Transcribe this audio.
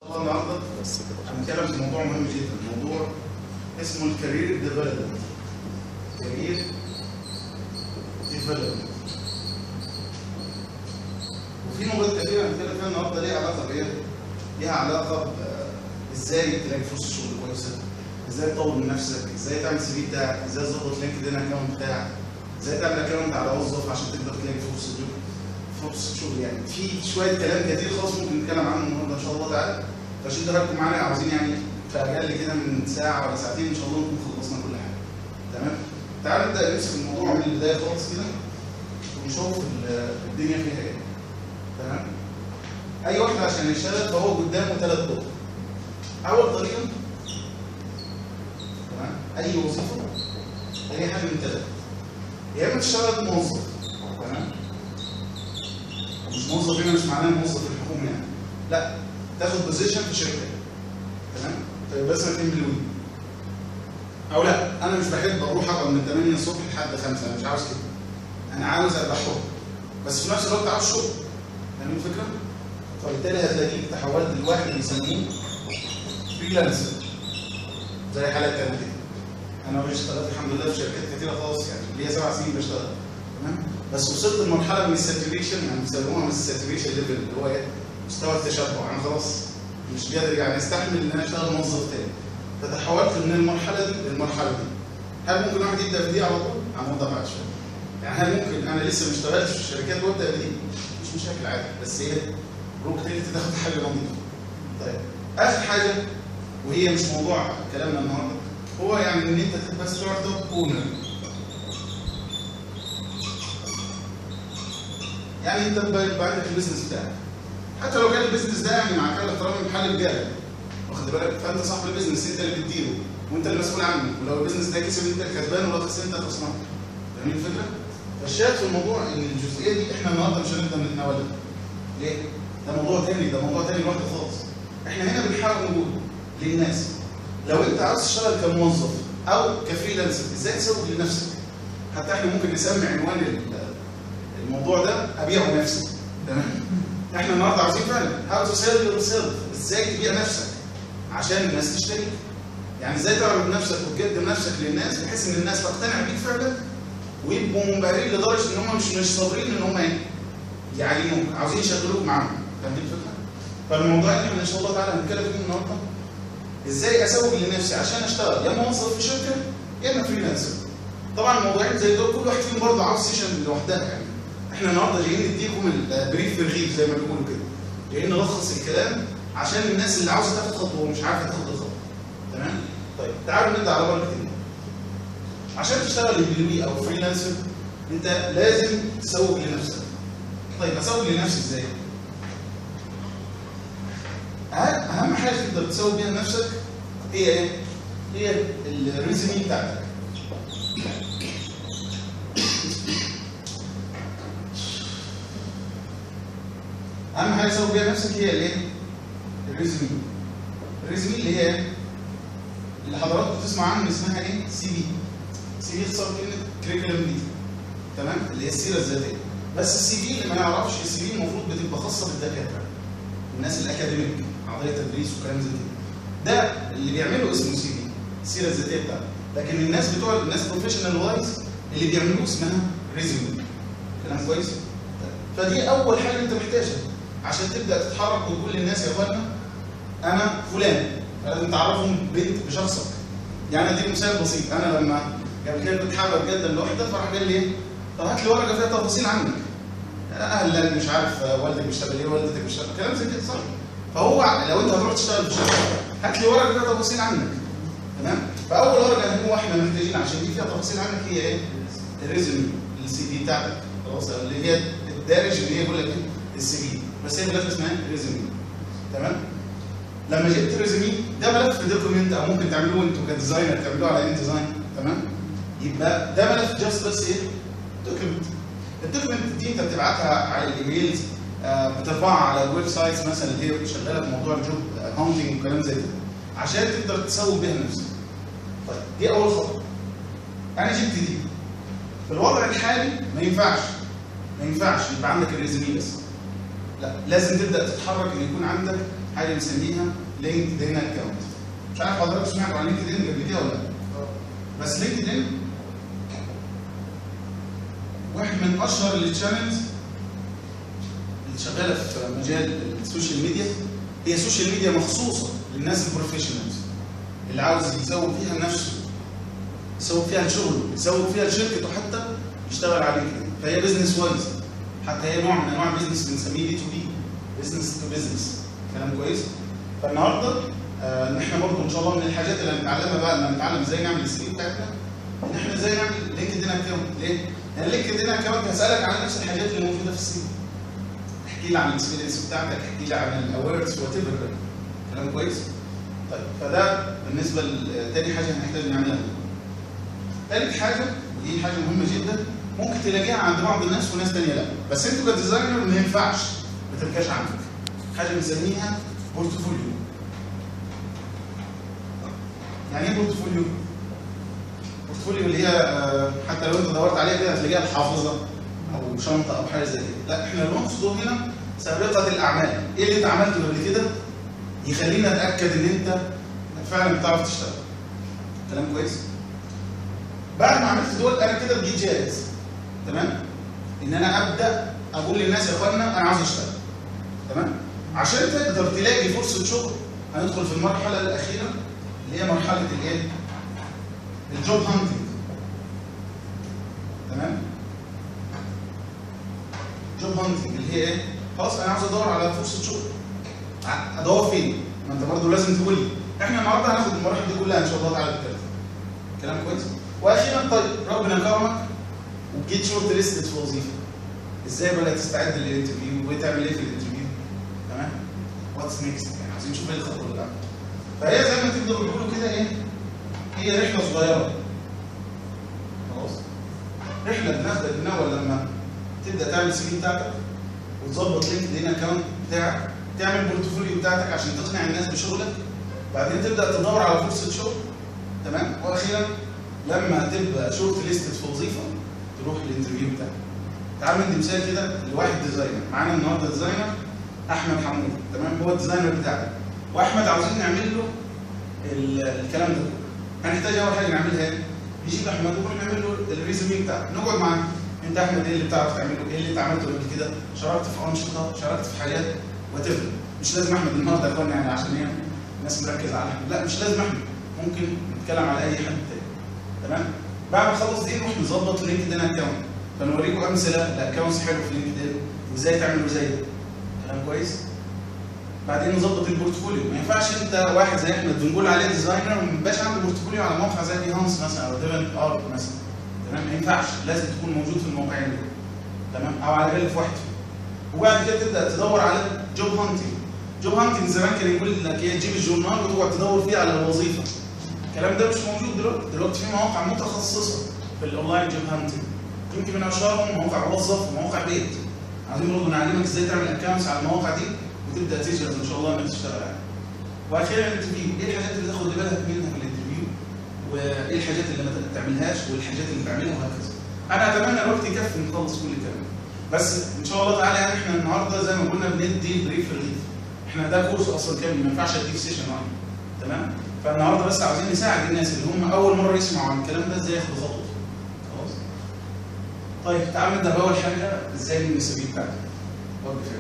طبعا النهارده هنتكلم في موضوع مهم جدا موضوع اسمه الكارير ديفلوبمنت كارير ديفلوبمنت وفي نقط كثيره هنتكلم فيها النهارده ليها علاقه بايه؟ ليها علاقه ب- ازاي تلاقي فرصه شغل كويسه ازاي تطور من نفسك ازاي تعمل سي في بتاعك ازاي تظبط لينكد ان اكونت بتاعك ازاي تعمل اكونت على وظف عشان تقدر تلاقي فرصه شغل فرصه شغل يعني في شويه كلام كتير خالص ممكن نتكلم عنه النهارده ان شاء الله تعالى فشدوا بالكم معانا عاوزين يعني في اقل كده من ساعه ولا ساعتين ان شاء الله نكون خلصنا كل حاجه تمام تعال نبدا نمسك الموضوع من البدايه خالص كده ونشوف ال- الدنيا فيها ايه تمام اي واحد عشان يشتغل فهو قدامه ثلاث طرق اول طريقه تمام اي وظيفه اي حاجه من ثلاثه يا اما تشتغل موظف تمام مش موظف هنا مش معناه موظف في الحكومه يعني لا تاخد بوزيشن في شركه تمام فيبقى اسمك امبلوي او لا انا مش بحب اروح اقعد من 8 الصبح لحد 5 انا مش عاوز كده انا عاوز ابقى حر بس في نفس الوقت عاوز شغل فاهم الفكره؟ فبالتالي هتلاقيك تحولت لواحد بيسموه فريلانسر زي حالاتي انا كده انا اوريدي اشتغلت الحمد لله في شركات كتيره خالص يعني ليا سبع سنين بشتغل تمام بس وصلت لمرحله من الساتوريشن يعني بيسموها من الساتوريشن ليفل اللي هو ايه مستوى التشبع انا خلاص مش قادر يعني استحمل ان انا اشتغل موظف تاني فتحولت من المرحله دي للمرحله دي هل ممكن واحد يبدا في دي على طول؟ هنوضح بعد شويه يعني هل ممكن انا لسه ما اشتغلتش في الشركات وابدا بدي؟ مش مشاكل عادي بس ايه روك تاني تاخد حاجه نظيفه طيب اخر حاجه وهي مش موضوع كلامنا النهارده هو يعني ان انت تبقى ستارت اب اونر يعني انت بقى يبقى عندك البيزنس بتاعك حتى لو كان البيزنس ده يعني مع كامل احترامي محل رجاله واخد بالك فانت صاحب البيزنس انت اللي بتديره وانت المسؤول عنه ولو البيزنس ده كسب انت الكسبان ولو خسر انت الخسران فاهمين الفكره؟ فالشاهد في الموضوع ان الجزئيه دي احنا النهارده مش هنقدر نتناولها ليه؟ ده موضوع تاني ده موضوع تاني لوحده خالص احنا هنا بنحاول نقول للناس لو انت عاوز تشتغل كموظف او كفريلانسر ازاي تسوق لنفسك حتى احنا ممكن نسمي عنوان ال- الموضوع ده ابيع نفسي تمام احنا النهارده عاوزين فعلا هاو تو سيل يور سيلف ازاي تبيع نفسك عشان الناس تشتريك يعني ازاي تعرض نفسك وتقدم نفسك للناس بحيث ان الناس تقتنع بيك فعلا ويبقوا منبهرين لدرجه ان هم مش مش صابرين ان هم ايه يعينوك عاوزين يشغلوك معاهم فاهمين الفكره؟ فالموضوع اللي احنا ان شاء الله تعالى هنتكلم فيه النهارده ازاي اسوق لنفسي عشان اشتغل يا موظف في شركه يا اما فريلانسر طبعا الموضوعين زي دول كل واحد فيهم برضه عاوز سيشن لوحدها يعني احنا النهارده جايين نديكم البريف في الرغيف زي ما بيقولوا كده جايين نلخص الكلام عشان الناس اللي عاوزه تاخد خطوه ومش عارفه تاخد الخطوه تمام طيب تعالوا نبدا على بركه الله عشان تشتغل امبلوي او فريلانسر انت لازم تسوق لنفسك طيب اسوق لنفسي ازاي أهم- اهم حاجه تقدر تسوق بيها نفسك هي ايه هي الريزمي بتاعتك اهم حاجه تسوق بيها نفسك هي الايه الريزمي الريزمي اللي هي إيه؟ اللي حضراتكم بتسمع عنه اسمها ايه سي في سي في اختصار كلمه كريكولم فيتا تمام اللي هي السيره الذاتيه بس السي في اللي ما يعرفش السي في المفروض بتبقى خاصه بالدكاتره الناس الاكاديميك اعضاء تدريس وكلام زي كده ده اللي بيعملوا اسمه سي في السيره الذاتيه بتاعته لكن الناس بتوع الناس بروفيشنال وايز اللي بيعملوه اسمها ريزومي كلام كويس فدي اول حاجه انت محتاجها عشان تبدا تتحرك وتقول للناس يا اخوانا انا فلان فلازم تعرفهم بنت بشخصك يعني اديك مثال بسيط انا لما قبل كده كنت حابب اتقدم لوحده فراح قال لي ايه طب هات لي ورقه فيها تفاصيل عنك اهلا مش عارف والدك بيشتغل ايه والدتك بتشتغل كلام زي كده صح فهو لو انت هتروح تشتغل في شركه هات لي ورقه فيها تفاصيل عنك تمام فاول ورقه هو احنا محتاجين عشان دي فيها تفاصيل عنك هي ايه الريزومي السي في بتاعتك خلاص اللي هي الدارج اللي هي بيقول لك ايه السي في بس هي ملف اسمها ريزومي تمام لما جبت الريزومي ده ملف دوكيمنت او ممكن تعملوه انتوا كديزاينر تعملوه على ان ديزاين تمام يبقى ده ملف جاست بس ايه دوكيمنت الدوكيمنت دي انت بتبعتها على الايميلز آه، بترفعها على الويب سايتس مثلا اللي هي شغاله في موضوع الجوب هانتنج وكلام زي كده عشان تقدر تسوق بيها نفسك طيب دي اول خطوه انا جبت دي في الوضع الحالي ما ينفعش ما ينفعش يبقى عندك الريزومي بس لا لازم تبدا تتحرك ان يكون عندك حاجه بنسميها لينكد ان اكونت مش عارف حضرتك سمعتوا عن لينكد ان قبل كده ولا لا بس لينكد ان واحد من اشهر التشانلز اللي شغاله في مجال السوشيال ميديا هي سوشيال ميديا مخصوصه للناس البروفيشنالز اللي عاوز يسوق فيها نفسه يسوق فيها لشغله يسوق فيها لشركته حتى يشتغل على لينكد فهي بزنس وايز حتى هي نوع من انواع البيزنس بنسميه بي تو بي بزنس تو بزنس كلام كويس فالنهارده آه احنا برضه ان شاء الله من الحاجات اللي هنتعلمها بقى لما نتعلم ازاي نعمل السي في بتاعتنا ان احنا ازاي نعمل لينكد ان اكونت ليه؟ لان لينكد ان اكونت هسالك عن نفس الحاجات اللي موجوده في السي في احكي لي عن الاكسبيرينس بتاعتك احكي لي عن الاويرنس وات ايفر كلام كويس؟ طيب فده بالنسبه لتاني حاجه هنحتاج نعملها ثالث حاجه ودي حاجه مهمه جدا ممكن تلاقيها عند بعض الناس وناس تانية لا بس انتوا كديزاينر ما ينفعش ما تبقاش عندك حاجه بنسميها بورتفوليو يعني ايه بورتفوليو؟ بورتفوليو اللي هي آه، حتى لو انت دورت عليها كده هتلاقيها بحافظه او شنطه او حاجه زي كده لا احنا اللي نقصده هنا سابقه الاعمال ايه اللي انت عملته قبل كده يخلينا نتاكد ان انت فعلا بتعرف تشتغل كلام كويس بعد ما عملت دول انا كده بجيت جاهز تمام ان انا ابدا اقول للناس يا اخوانا انا عاوز اشتغل تمام عشان تقدر تلاقي فرصه شغل هندخل في المرحله الاخيره اللي هي مرحله الايه الجوب هانتنج تمام جوب هانتنج اللي هي ايه خلاص انا عاوز ادور على فرصه شغل ع- ادور فين ما انت برضه لازم تقول لي احنا النهارده هناخد المراحل دي كلها ان شاء الله تعالى بالتالي كلام كويس واخيرا طيب ربنا كرمك وجيت شورت ليستد في وظيفه ازاي بقى تستعد للانترفيو وتعمل ايه في الانترفيو تمام واتس نيكست يعني عايزين نشوف ايه الخطوه اللي بعدها فهي زي ما تقدروا تقولوا كده ايه هي رحله صغيره خلاص رحله بناخدها من اول لما تبدا تعمل السي في بتاعتك وتظبط لينكد ان اكونت بتاعك تعمل بورتفوليو بتاعتك عشان تقنع الناس بشغلك بعدين تبدا تدور على فرصه شغل تمام واخيرا لما تبقى شورت ليستد في وظيفه تروح الانترفيو بتاعك تعال ندي مثال كده لواحد ديزاينر معانا النهارده ديزاينر احمد حمود تمام هو الديزاينر بتاعنا واحمد عاوزين نعمل له ال- الكلام ده كله هنحتاج اول حاجه نعملها ايه؟ نجيب احمد ونروح نعمل له الريزومي بتاعه نقعد معاه انت احمد ايه اللي بتعرف تعمله؟ ايه اللي انت عملته قبل كده؟ شاركت في انشطه، شاركت في حاجات وات مش لازم احمد النهارده يكون يعني عشان هي الناس مركزه على احمد لا مش لازم احمد ممكن نتكلم على اي حد تاني تمام؟ بعد ما نخلص دي نروح نظبط لينكد ان اكونت فنوريكم امثله لاكونتس حلو في لينكد ان وازاي تعملوا زي ده كلام كويس؟ بعدين نظبط البورتفوليو ما ينفعش انت واحد زي احمد بنقول عليه ديزاينر وما يبقاش عنده بورتفوليو على موقع زي بيهانس مثلا او ديفن ارت مثلا تمام ما ينفعش لازم تكون موجود في الموقعين دول تمام او على الاقل في واحد فيهم وبعد كده تبدا تدور على جوب هانتنج جوب هانتنج زمان كان يقول لك ايه تجيب الجورنال وتقعد تدور فيه على الوظيفه الكلام ده مش موجود دلوقتي دلوقتي في مواقع متخصصه في الاونلاين جوب هانتنج يمكن من اشهرهم مواقع وظف ومواقع بيت عايزين برضه نعلمك ازاي تعمل اكونتس على المواقع دي وتبدا تجهز ان شاء الله انك تشتغل عليها. واخيرا الانترفيو ايه الحاجات اللي تاخد بالك منها في الانترفيو وايه الحاجات اللي ما تعملهاش والحاجات اللي تعملها وهكذا. انا اتمنى الوقت يكفي نخلص كل الكلام. بس ان شاء الله تعالى يعني احنا النهارده زي ما قلنا بندي بريف ريليف. احنا ده كورس اصلا كامل ما ينفعش اديك سيشن واحد. تمام؟ فالنهارده بس عاوزين نساعد الناس اللي هم اول مره يسمعوا عن الكلام ده ازاي ياخدوا خطوه. خلاص؟ طيب تعال نبدا باول حاجه ازاي نبني السي في بتاعتك. وقف